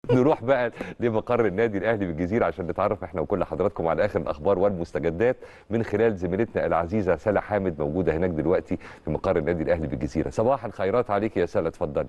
نروح بقى لمقر النادي الاهلي بالجزيره عشان نتعرف احنا وكل حضراتكم على اخر الاخبار والمستجدات من خلال زميلتنا العزيزه سلا حامد موجوده هناك دلوقتي في مقر النادي الاهلي بالجزيره صباح الخيرات عليك يا سلا اتفضلي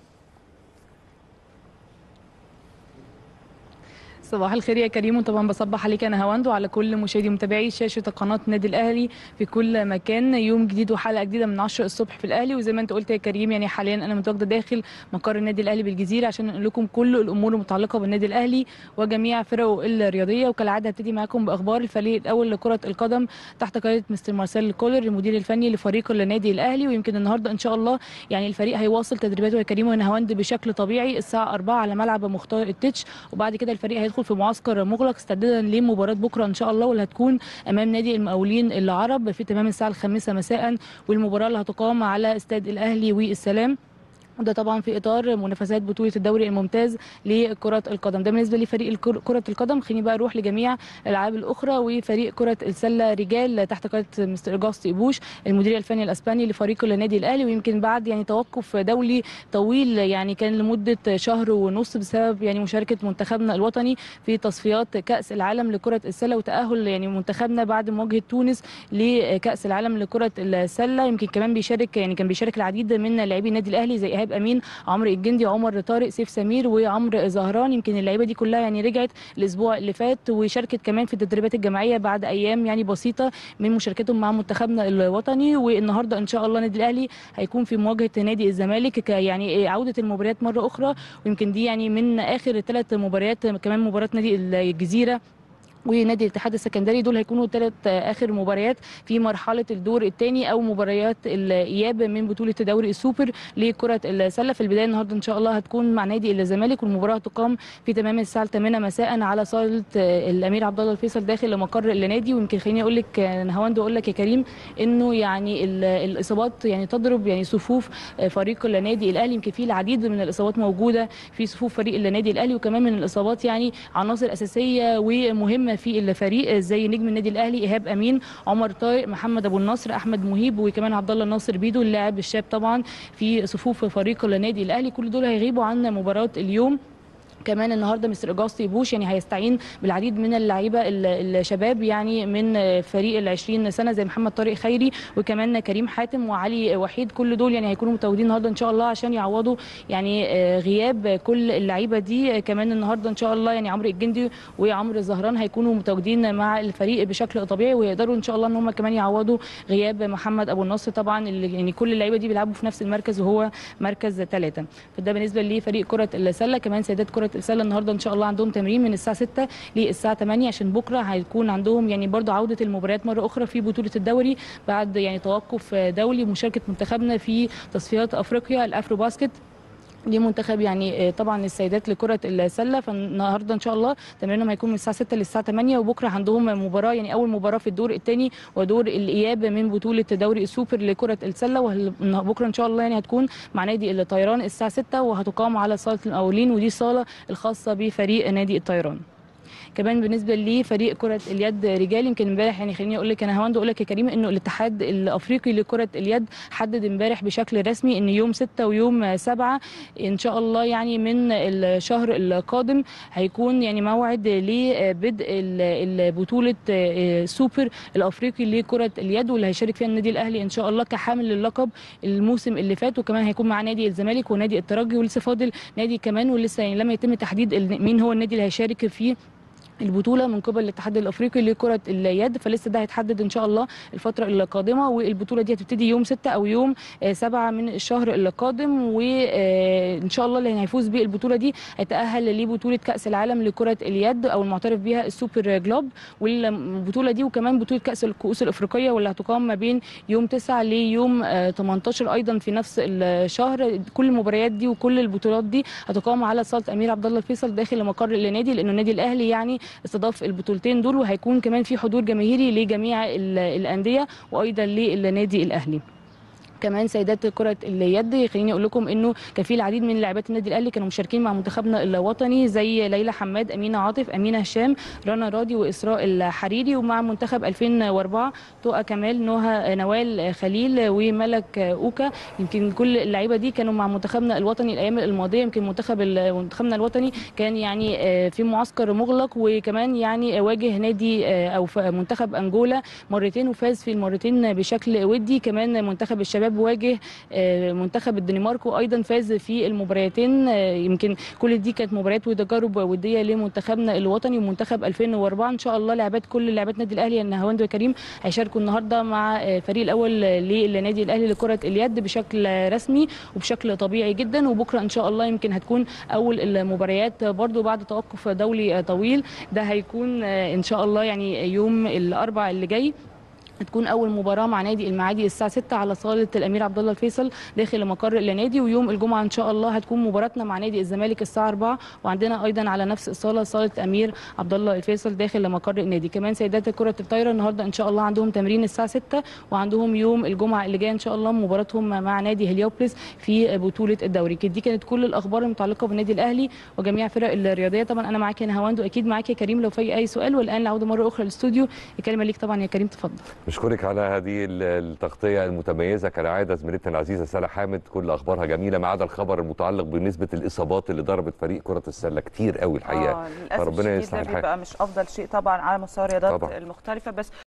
صباح الخير يا كريم وطبعا بصبح عليك انا هواند وعلى كل مشاهدي ومتابعي شاشه قناه النادي الاهلي في كل مكان يوم جديد وحلقه جديده من 10 الصبح في الاهلي وزي ما انت قلت يا كريم يعني حاليا انا متواجده داخل مقر النادي الاهلي بالجزيره عشان نقول لكم كل الامور المتعلقه بالنادي الاهلي وجميع فرقه الرياضيه وكالعاده هبتدي معاكم باخبار الفريق الاول لكره القدم تحت قياده مستر مارسيل كولر المدير الفني لفريق النادي الاهلي ويمكن النهارده ان شاء الله يعني الفريق هيواصل تدريباته يا كريم ونهاوند بشكل طبيعي الساعه 4 على ملعب مختار التتش وبعد كده الفريق هيدخل في معسكر مغلق استعدادا لمباراه بكره ان شاء الله واللي هتكون امام نادي المقاولين العرب في تمام الساعه الخامسه مساء والمباراه اللي هتقام على استاد الاهلي والسلام وده طبعا في اطار منافسات بطوله الدوري الممتاز لكره القدم ده بالنسبه لفريق الكر- كره القدم خليني بقى اروح لجميع الالعاب الاخرى وفريق كره السله رجال تحت قياده مستر جاستي بوش المدير الفني الاسباني لفريق النادي الاهلي ويمكن بعد يعني توقف دولي طويل يعني كان لمده شهر ونص بسبب يعني مشاركه منتخبنا الوطني في تصفيات كاس العالم لكره السله وتاهل يعني منتخبنا بعد مواجهه تونس لكاس العالم لكره السله يمكن كمان بيشارك يعني كان بيشارك العديد من لاعبي النادي الاهلي زي ايهاب امين عمرو الجندي عمر طارق سيف سمير وعمرو زهران يمكن اللعيبه دي كلها يعني رجعت الاسبوع اللي فات وشاركت كمان في التدريبات الجماعيه بعد ايام يعني بسيطه من مشاركتهم مع منتخبنا الوطني والنهارده ان شاء الله النادي الاهلي هيكون في مواجهه نادي الزمالك ك- يعني عوده المباريات مره اخرى ويمكن دي يعني من اخر ثلاث مباريات كمان مباراه نادي الجزيره ونادي الاتحاد السكندري دول هيكونوا ثلاث اخر مباريات في مرحله الدور الثاني او مباريات الاياب من بطوله دوري السوبر لكره السله في البدايه النهارده ان شاء الله هتكون مع نادي الزمالك والمباراه هتقام في تمام الساعه 8 مساء على صاله الامير عبد الله الفيصل داخل مقر النادي ويمكن خليني اقول لك نهاوند اقول لك يا كريم انه يعني ال- الاصابات يعني تضرب يعني صفوف فريق النادي الاهلي يمكن في العديد من الاصابات موجوده في صفوف فريق النادي الاهلي وكمان من الاصابات يعني عناصر اساسيه ومهمه في الفريق زي نجم النادي الاهلي ايهاب امين عمر طارق محمد ابو النصر احمد مهيب وكمان عبد الله الناصر بيدو اللاعب الشاب طبعا في صفوف فريق النادي الاهلي كل دول هيغيبوا عن مباراه اليوم كمان النهارده مستر اجاستي بوش يعني هيستعين بالعديد من اللعيبه ال- الشباب يعني من فريق ال 20 سنه زي محمد طارق خيري وكمان كريم حاتم وعلي وحيد كل دول يعني هيكونوا متواجدين النهارده ان شاء الله عشان يعوضوا يعني آه، غياب كل اللعيبه دي كمان النهارده ان شاء الله يعني عمرو الجندي وعمرو الزهران هيكونوا متواجدين مع الفريق بشكل طبيعي ويقدروا ان شاء الله ان هم كمان يعوضوا غياب محمد ابو النصر طبعا اللي يعني كل اللعيبه دي بيلعبوا في نفس المركز وهو مركز ثلاثه فده بالنسبه لفريق كره السله كمان سيدات كره السله النهارده ان شاء الله عندهم تمرين من الساعه 6 للساعه 8 عشان بكره هيكون عندهم يعني برضه عوده المباريات مره اخرى في بطوله الدوري بعد يعني توقف دولي ومشاركه منتخبنا في تصفيات افريقيا الافرو باسكت لمنتخب يعني آه، طبعا السيدات لكره السله فالنهارده ان شاء الله تمرينهم هيكون من الساعه 6 للساعه 8 وبكره عندهم مباراه يعني اول مباراه في الدور الثاني ودور الاياب من بطوله دوري السوبر لكره السله وبكره ان شاء الله يعني هتكون مع نادي الطيران الساعه 6 وهتقام على صاله المقاولين ودي صاله الخاصه بفريق نادي الطيران كمان بالنسبه لفريق كره اليد رجال يمكن امبارح يعني خليني اقول لك انا هوند اقول لك يا كريم انه الاتحاد الافريقي لكره اليد حدد امبارح بشكل رسمي ان يوم 6 ويوم 7 ان شاء الله يعني من الشهر القادم هيكون يعني موعد لبدء ال- بطوله السوبر الافريقي لكره اليد واللي هيشارك فيها النادي الاهلي ان شاء الله كحامل للقب الموسم اللي فات وكمان هيكون مع نادي الزمالك ونادي الترجي ولسه فاضل نادي كمان ولسه يعني لم يتم تحديد ال- مين هو النادي اللي هيشارك فيه البطوله من قبل الاتحاد الافريقي لكره اليد فلسه ده هيتحدد ان شاء الله الفتره القادمه والبطوله دي هتبتدي يوم 6 او يوم 7 من الشهر القادم وان شاء الله اللي هيفوز بالبطوله دي هيتاهل لبطوله كاس العالم لكره اليد او المعترف بها السوبر جلوب والبطوله دي وكمان بطوله كاس الكؤوس الافريقيه واللي هتقام ما بين يوم 9 ليوم آه، 18 ايضا في نفس الشهر كل المباريات دي وكل البطولات دي هتقام على صاله امير عبد الله الفيصل داخل مقر النادي لانه النادي الاهلي يعني استضاف البطولتين دول وهيكون كمان في حضور جماهيري لجميع ال- الانديه وايضا للنادي الاهلي كمان سيدات كره اليد خليني اقول لكم انه كان في العديد من لاعبات النادي الاهلي كانوا مشاركين مع منتخبنا الوطني زي ليلى حماد امينه عاطف امينه هشام رنا راضي واسراء الحريري ومع منتخب 2004 تقى كمال نهى نوال خليل وملك اوكا يمكن كل اللعيبه دي كانوا مع منتخبنا الوطني الايام الماضيه يمكن منتخب ال- منتخبنا الوطني كان يعني آه، في معسكر مغلق وكمان يعني واجه نادي آه، او ف- منتخب انجولا مرتين وفاز في المرتين بشكل ودي كمان منتخب الشباب واجه آه، منتخب الدنمارك وايضا فاز في المباراتين آه، يمكن كل دي كانت مباريات وتجارب وديه لمنتخبنا الوطني ومنتخب 2004 ان شاء الله لاعبات كل لاعبات نادي الاهلي النهاوند وكريم هيشاركوا النهارده مع آه، الفريق الاول للنادي الاهلي لكره اليد بشكل رسمي وبشكل طبيعي جدا وبكره ان شاء الله يمكن هتكون اول المباريات برضو بعد توقف دولي طويل ده هيكون آه، ان شاء الله يعني يوم الاربع اللي جاي هتكون اول مباراه مع نادي المعادي الساعه 6 على صاله الامير عبد الله الفيصل داخل مقر النادي ويوم الجمعه ان شاء الله هتكون مباراتنا مع نادي الزمالك الساعه 4 وعندنا ايضا على نفس الصاله صاله امير عبد الله الفيصل داخل مقر النادي كمان سيدات كره الطايره النهارده ان شاء الله عندهم تمرين الساعه 6 وعندهم يوم الجمعه اللي جايه ان شاء الله مباراتهم مع نادي هليوبلس في بطوله الدوري دي كانت كل الاخبار المتعلقه بالنادي الاهلي وجميع فرق الرياضيه طبعا انا معاك يا نهاوند واكيد معاك يا كريم لو في اي سؤال والان العوده مره اخرى للاستوديو الكلمه ليك طبعا يا كريم تفضل بشكرك على هذه ال- التغطيه المتميزه كالعاده زميلتنا العزيزه سلا حامد كل اخبارها جميله ما عدا الخبر المتعلق بنسبه الاصابات اللي ضربت فريق كره السله كتير قوي الحقيقه آه للاسف فربنا الشديد يصلح ده الحال بيبقى مش افضل شيء طبعا على مستوى الرياضات طبعاً. المختلفه بس